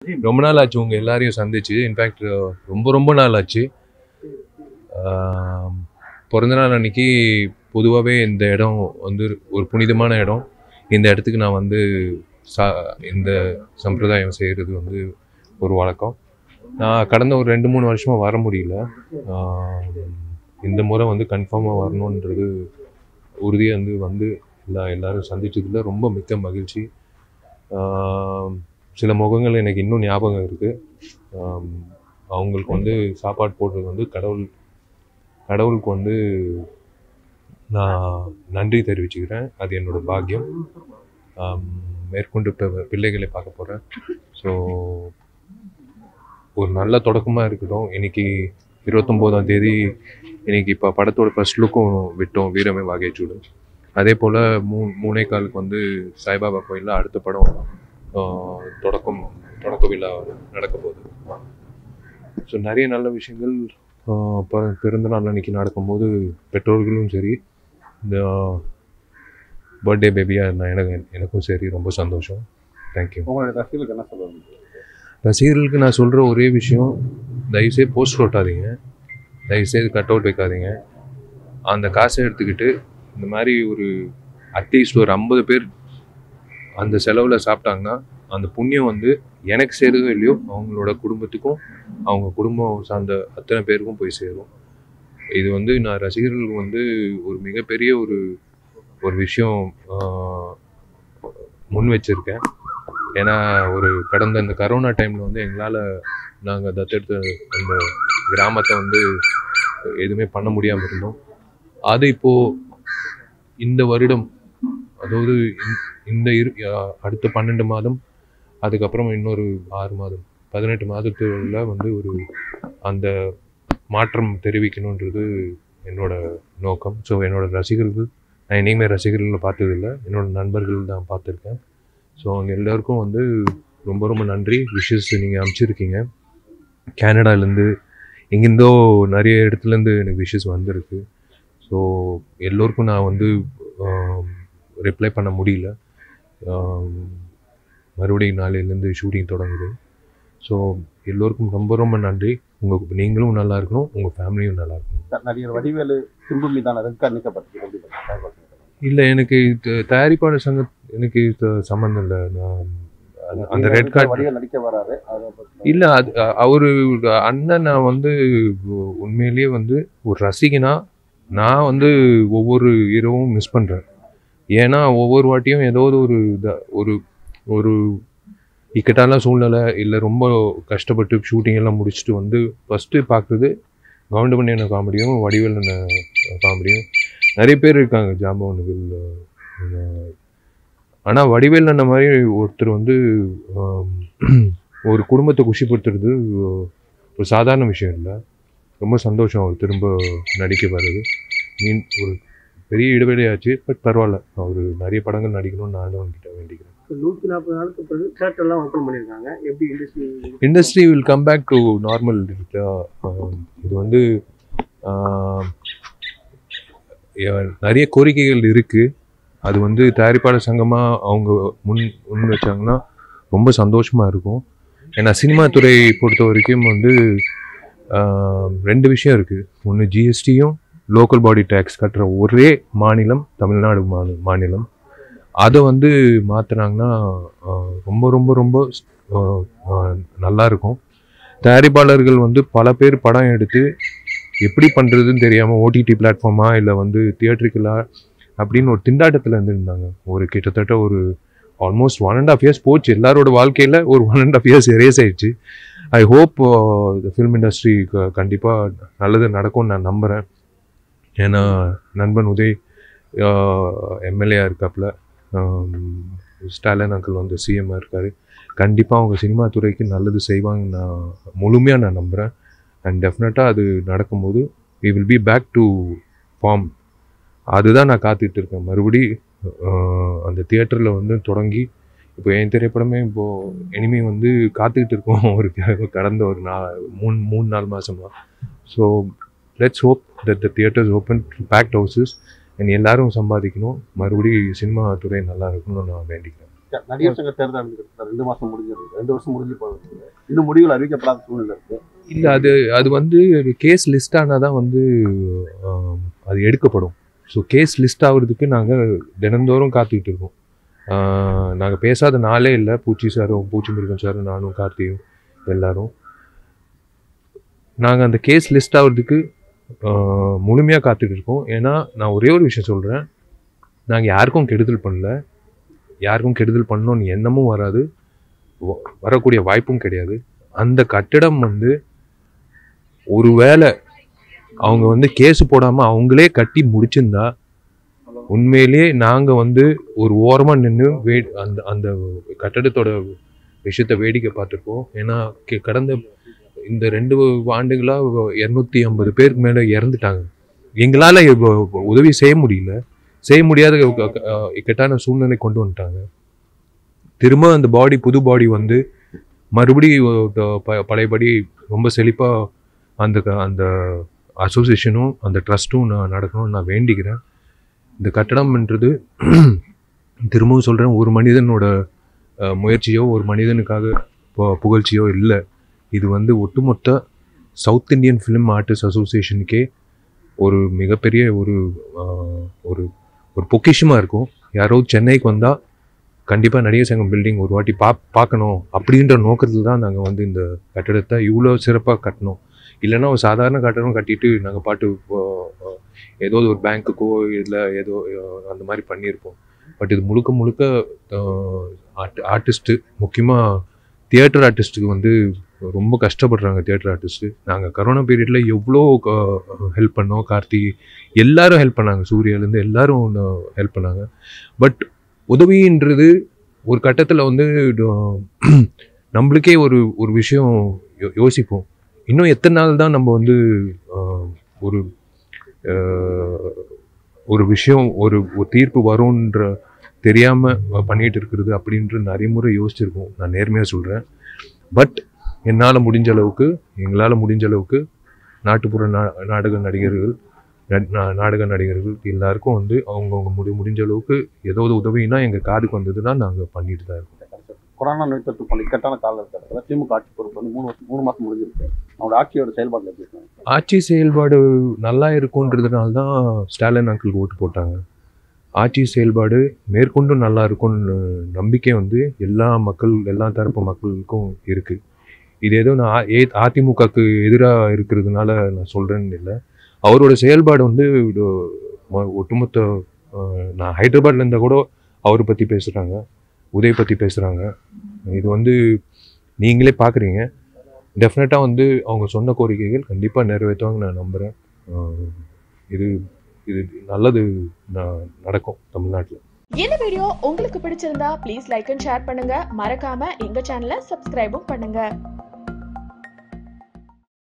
ரொம்ப நாள் ஆச்சு உங்கள் எல்லாரையும் சந்திச்சு இன்ஃபேக்ட் ரொம்ப ரொம்ப நாள் ஆச்சு ஆம், பிறந்த நாள் அன்னைக்கு பொதுவாகவே இந்த இடம் வந்து ஒரு புனிதமான இடம் இந்த இடத்துக்கு நான் வந்து சா இந்த சம்பிரதாயம் செய்கிறது வந்து ஒரு வழக்கம் நான் கடந்த ஒரு ரெண்டு மூணு வருஷமாக வர முடியல ஆம், இந்த முறை வந்து கன்ஃபார்மாக வரணுன்றது உறுதியாக வந்து வந்து எல்லா எல்லாரும் சந்திச்சதுல ரொம்ப மிக்க மகிழ்ச்சி ஆம், சில முகங்கள் எனக்கு இன்னும் ஞாபகம் இருக்குது அவங்களுக்கு வந்து சாப்பாடு போடுறது வந்து கடவுள் கடவுளுக்கு வந்து நான் நன்றி தெரிவிச்சுக்கிறேன் அது என்னோட பாக்கியம் ஆம், மேற்கொண்டு இப்போ பிள்ளைகளை பார்க்க போகிறேன் ஸோ ஒரு நல்ல தொடக்கமாக இருக்கட்டும் இன்னைக்கு இருபத்தொம்போதாம் தேதி இன்னைக்கு இப்போ படத்தோட ஃபர்ஸ்ட் லுக்கும் விட்டோம் வீரமே வாகேச்சூடு அதே போல் மூ மூணே காலுக்கு வந்து சாய்பாபா கோயிலில் அடுத்த படம் ஆஹ், தொடக்கம் தொடக்க விழா நடக்க போகுது ஸோ நிறைய நல்ல விஷயங்கள் ஆஹ், ப- பிறந்த நாள் அன்னைக்கு நடக்கும்போது பெற்றோர்களும் சரி இந்த பர்த்டே பேபியாக நான் எனக்கு எனக்கும் சரி ரொம்ப சந்தோஷம் தேங்க்யூ உங்களுடைய ரசிகர்களுக்கு என்ன சொல்லுவாங்க ரசிகர்களுக்கு நான் சொல்கிற ஒரே விஷயம் தயவுசெய்து போஸ்டர் ஒட்டாதீங்க தயவுசெய்து கட் அவுட் வைக்காதீங்க அந்த காசை எடுத்துக்கிட்டு இந்த மாதிரி ஒரு அட்லீஸ்ட் ஒரு ஐம்பது பேர் அந்த செலவில் சாப்பிட்டாங்கன்னா அந்த புண்ணியம் வந்து எனக்கு சேருதோ இல்லையோ அவங்களோட குடும்பத்துக்கும் அவங்க குடும்பம் சார்ந்த அத்தனை பேருக்கும் போய் சேரும் இது வந்து நான் ரசிகர்களுக்கு வந்து ஒரு மிகப்பெரிய ஒரு ஒரு விஷயம் ஆஹ், முன் வச்சிருக்கேன் ஏன்னா ஒரு கடந்த இந்த கரோனா டைமில் வந்து எங்களால் நாங்கள் தத்தெடுத்த அந்த கிராமத்தை வந்து எதுவுமே பண்ண முடியாமல் இருந்தோம் அது இப்போது இந்த வருடம் அதாவது இந்த- இந்த இரு அஹ் அடுத்த பன்னெண்டு மாதம் அதுக்கப்புறம் இன்னொரு ஆறு மாதம் பதினெட்டு மாதத்துல வந்து ஒரு அந்த மாற்றம் தெரிவிக்கணுன்றது என்னோட நோக்கம் ஸோ என்னோட ரசிகர்கள் நான் இனிமே ரசிகர்களை பார்த்ததில்ல என்னோட நண்பர்கள் தான் பார்த்துருக்கேன் ஸோ அவங்க எல்லாருக்கும் வந்து ரொம்ப ரொம்ப நன்றி விஷஸ் நீங்கள் அனுப்பிச்சிருக்கீங்க கனடாலேருந்து எங்கேருந்தோ நிறைய இடத்துலேருந்து எனக்கு விஷஸ் வந்திருக்கு ஸோ எல்லோருக்கும் நான் வந்து ரிப்ளை பண்ண முடியல ஆம், மறுபடியும் நாளையிலேருந்து ஷூட்டிங் தொடங்குது ஸோ எல்லோருக்கும் ரொம்ப ரொம்ப நன்றி உங்கள் நீங்களும் நல்லா இருக்கணும் உங்கள் ஃபேமிலியும் நல்லா இருக்கணும் நடிகர் வடிவேலு சிம்பு மீதான ரெட் கார்டு நீக்கப்பட்டது எப்படி பாருங்க? இல்லை எனக்கு இது தயாரிப்பாளர் சங்க எனக்கு இது சம்மந்தம் இல்லை நான் அந்த- அந்த ரெட் கார்டு வடிவேல் நடிக்க வராரு அதை பத்தி இல்லை அது அ- அவரு அண்ணன் நான் வந்து உண்மையிலேயே வந்து ஒரு ரசிகனா நான் வந்து ஒவ்வொரு இரவும் மிஸ் பண்ணுறேன் ஏன்னா ஒவ்வொரு வாட்டியும் ஏதாவது ஒரு இத- ஒரு ஒரு இக்கட்டான சூழ்நிலை இல்லை ரொம்ப கஷ்டப்பட்டு ஷூட்டிங் எல்லாம் முடிச்சுட்டு வந்து ஃபஸ்ட்டு பார்க்குறது கவுண்டமணியான காமெடியும் வடிவேல் காமெடியும் நிறைய பேர் இருக்காங்க ஜாம்பவனுகள் ஆனால் வடிவேல் அண்ணன் மாதிரி ஒருத்தர் வந்து ஆம், ஒரு குடும்பத்தை குஷிப்படுத்துறது ஒரு சாதாரண விஷயம் இல்லை ரொம்ப சந்தோஷம் அவர் திரும்ப நடிக்க வர்றது மீன் ஒரு பெரிய இடைவெளியாச்சு பட் பரவாயில்ல அவர் நிறைய படங்கள் நடிக்கணும்னு நானும் கிட்ட வேண்டிக்கிறேன் நூற்றி நாற்பது நாளுக்கு பிறகு தேட்டர்லாம் ஓப்பன் பண்ணியிருக்காங்க எப்படி industry industry will come back to normal இது வந்து ஆம், எ- நிறைய கோரிக்கைகள் இருக்குது அது வந்து தயாரிப்பாளர் சங்கமாக அவங்க முன் முன் வச்சாங்கன்னா ரொம்ப சந்தோஷமாக இருக்கும் ஏன்னா சினிமா துறை பொறுத்த வரைக்கும் வந்து ஆம், ரெண்டு விஷயம் இருக்குது ஒன்று ஜிஎஸ்டியும் லோக்கல் பாடி டேக்ஸ் கட்டுற ஒரே மாநிலம் தமிழ்நாடு மாநி மாநிலம் அதை வந்து மாற்றினாங்கன்னா ரொம்ப ரொம்ப ரொம்ப ஆஹ், ஆஹ், நல்லா இருக்கும் தயாரிப்பாளர்கள் வந்து பல பேர் படம் எடுத்து எப்படி பண்ணுறதுன்னு தெரியாமல் ஓடிடி பிளாட்ஃபார்மா இல்லை வந்து தியேட்ரிக்கலா அப்படின்னு ஒரு திண்டாட்டத்தில் இருந்திருந்தாங்க ஒரு கிட்டத்தட்ட ஒரு almost one and half years போச்சு எல்லாரோட வாழ்க்கையில் ஒரு one and half years erase ஆயிடுச்சு ஐ ஹோப் இந்த ஃபிலிம் இண்டஸ்ட்ரி கண்டிப்பாக நல்லது நடக்கும்னு நான் நம்புகிறேன் ஏன்னா நண்பன் உதய் எம்எல்ஏ இருக்காப்புல ஆம், ஸ்டாலின் அங்கிள் வந்து சிஎம்மாக இருக்காரு கண்டிப்பாக அவங்க சினிமா துறைக்கு நல்லது செய்வாங்க நான் முழுமையாக நான் நம்புகிறேன் அண்ட் டெஃபினட்டாக அது நடக்கும்போது we will be back to form அதுதான் நான் காத்துட்டு இருக்கேன் மறுபடி ஆஹ், அந்த தியேட்டரில் வந்து தொடங்கி இப்போ என் திரைப்படமே இப்போது இனிமே வந்து காத்துக்கிட்டு இருக்கோம் ஒரு கடந்த ஒரு நா மூணு மூணு நாலு மாதமா so let's hope that the theatres open packed houses and எல்லாரும் சம்பாதிக்கணும் மறுபடி சினிமா துறை நல்லா இருக்கணும்னு நான் வேண்டிக்கிறேன் நடிகர் சங்க தேர்தல் நடந்துக்கிட்டு ரெண்டு மாசம் முடிஞ்சிருக்கு ரெண்டு வருஷம் முடிஞ்சு போகுது இன்னும் முடிவுகள் அறிவிக்கப்படாத சூழ்நிலை இருக்கு இல்லை அது அது வந்து கேஸ் லிஸ்ட் ஆனால் தான் வந்து ஆம், அது எடுக்கப்படும் ஸோ கேஸ் லிஸ்ட் ஆகுறதுக்கு நாங்கள் தினந்தோறும் காத்துக்கிட்டு இருக்கோம் நாங்கள் பேசாத நாளே இல்லை பூச்சி சாரும் பூச்சி முருகன் சாரும் நானும் கார்த்தியும் எல்லாரும் நாங்கள் அந்த கேஸ் லிஸ்ட் ஆகுறதுக்கு முழுமையாக காத்துட்டு இருக்கோம் ஏன்னா நான் ஒரே ஒரு விஷயம் சொல்கிறேன் நாங்கள் யாருக்கும் கெடுதல் பண்ணல யாருக்கும் கெடுதல் பண்ணணும்னு எண்ணமும் வராது வ- வரக்கூடிய வாய்ப்பும் கிடையாது அந்த கட்டிடம் வந்து ஒருவேளை அவங்க வந்து கேஸ் போடாமல் அவங்களே கட்டி முடிச்சிருந்தா உண்மையிலேயே நாங்கள் வந்து ஒரு ஓரமாக நின்று வே அந்த அந்த கட்டடத்தோட விஷயத்தை வேடிக்கை பார்த்துருக்கோம் ஏன்னா கி- கடந்த இந்த ரெண்டு ஆண்டுகளாக இரநூத்தி ஐம்பது பேருக்கு மேலே இறந்துட்டாங்க எங்களால் உதவி செய்ய முடியல செய்ய முடியாத க- க- இக்கட்டான சூழ்நிலை கொண்டு வந்துட்டாங்க திரும்ப அந்த பாடி புது பாடி வந்து மறுபடியும் அஹ், ப- பழையபடி ரொம்ப செழிப்பாக அந்த க- அந்த அசோசியேஷனும் அந்த ட்ரஸ்ட்டும் நான் நடக்கணும்னு நான் வேண்டிக்கிறேன் இந்த கட்டடம்ன்றது திரும்பவும் சொல்கிறேன் ஒரு மனிதனோட அஹ், முயற்சியோ ஒரு மனிதனுக்காக பு- புகழ்ச்சியோ இல்லை இது வந்து ஒட்டுமொத்த சவுத் இந்தியன் ஃபிலிம் ஆர்டிஸ்ட் அசோசியேஷனுக்கே ஒரு மிகப்பெரிய ஒரு அஹ், ஒரு ஒரு பொக்கிஷமாக இருக்கும் யாரோ சென்னைக்கு வந்தால் கண்டிப்பாக நடிகர் சங்கம் பில்டிங் ஒரு வாட்டி பா பார்க்கணும் அப்படின்ற நோக்கத்தில் தான் நாங்கள் வந்து இந்த கட்டடத்தை இவ்வளோ சிறப்பாக கட்டினோம் இல்லைன்னா ஒரு சாதாரண கட்டடம் கட்டிட்டு நாங்கள் பாட்டு அஹ், அஹ், ஏதோ ஒரு பேங்க்குக்கோ இல்லை ஏதோ அஹ், அந்த மாதிரி பண்ணியிருப்போம் பட் இது முழுக்க முழுக்க ஆர்ட் ஆர்டிஸ்ட்டு முக்கியமாக தியேட்டர் ஆர்டிஸ்ட்டுக்கு வந்து ரொம்ப கஷ்டப்படுறாங்க தியேட்டர் ஆர்டிஸ்ட்டு நாங்கள் கரோனா பீரியடில் எவ்வளோ ஹெல்ப் பண்ணோம் கார்த்தி எல்லாரும் ஹெல்ப் பண்ணாங்க சூர்யாலேருந்து எல்லாரும் ஹெல்ப் பண்ணாங்க பட் உதவின்றது ஒரு கட்டத்தில் வந்து அஹ், நம்மளுக்கே ஒரு ஒரு விஷயம் யோ- யோசிப்போம் இன்னும் எத்தனை நாள் தான் நம்ம வந்து அஹ், ஒரு அஹ், ஒரு விஷயம் ஒரு ஒரு தீர்ப்பு வரும்ன்ற தெரியாமல் பண்ணிட்டு இருக்கிறது அப்படின்ற நிறைய முறை யோசிச்சிருக்கோம் நான் நேர்மையாக சொல்கிறேன் பட் என்னால் முடிஞ்ச அளவுக்கு எங்களால் முடிஞ்ச அளவுக்கு நாட்டுப்புற நா நாடக நடிகர்கள் நட்- நா- நாடக நடிகர்கள் எல்லாருக்கும் வந்து அவங்கவுங்க முடி முடிஞ்ச அளவுக்கு ஏதாவது உதவினா எங்கள் காதுக்கு வந்ததுன்னா நாங்கள் பண்ணிட்டு தான் இருக்கோம் கொரோனா நோய் தொற்று போன இக்கட்டான காலகட்டத்தில் திமுக ஆட்சி பொறுப்பு வந்து மூணு வருஷம் மூணு மாசம் முடிஞ்சிருக்கு அவங்களோட ஆட்சியோட செயல்பாடுல எப்படி இருக்காங்க ஆட்சி செயல்பாடு நல்லா இருக்குன்றதுனால தான் ஸ்டாலின் அங்கிள் ஓட்டு போட்டாங்க ஆட்சி செயல்பாடு மேற்கொண்டும் நல்லா இருக்கும்னு நம்பிக்கை வந்து எல்லா மக்கள் எல்லா தரப்பு மக்களுக்கும் இருக்குது இது ஏதோ நான் ஆ- ஏ அதிமுகக்கு எதிராக இருக்கிறதுனால நான் சொல்கிறேன்னு இல்லை அவரோட செயல்பாடு வந்து இது ம- ஒட்டுமொத்த அஹ், நான் ஹைதராபாத்ல இருந்தால் கூட அவரை பற்றி பேசுகிறாங்க உதய் பற்றி பேசுகிறாங்க இது வந்து நீங்களே பார்க்குறீங்க டெஃபினட்டாக வந்து அவங்க சொன்ன கோரிக்கைகள் கண்டிப்பாக நிறைவேற்றுவாங்க நான் நம்புகிறேன் இது இது நல்லது ந- நடக்கும் தமிழ்நாட்டில் இந்த வீடியோ உங்களுக்கு பிடிச்சிருந்தா ப்ளீஸ் லைக் அண்ட் ஷேர் பண்ணுங்க மறக்காம எங்க சேனலை சப்ஸ்கிரைபும் பண்ணுங்க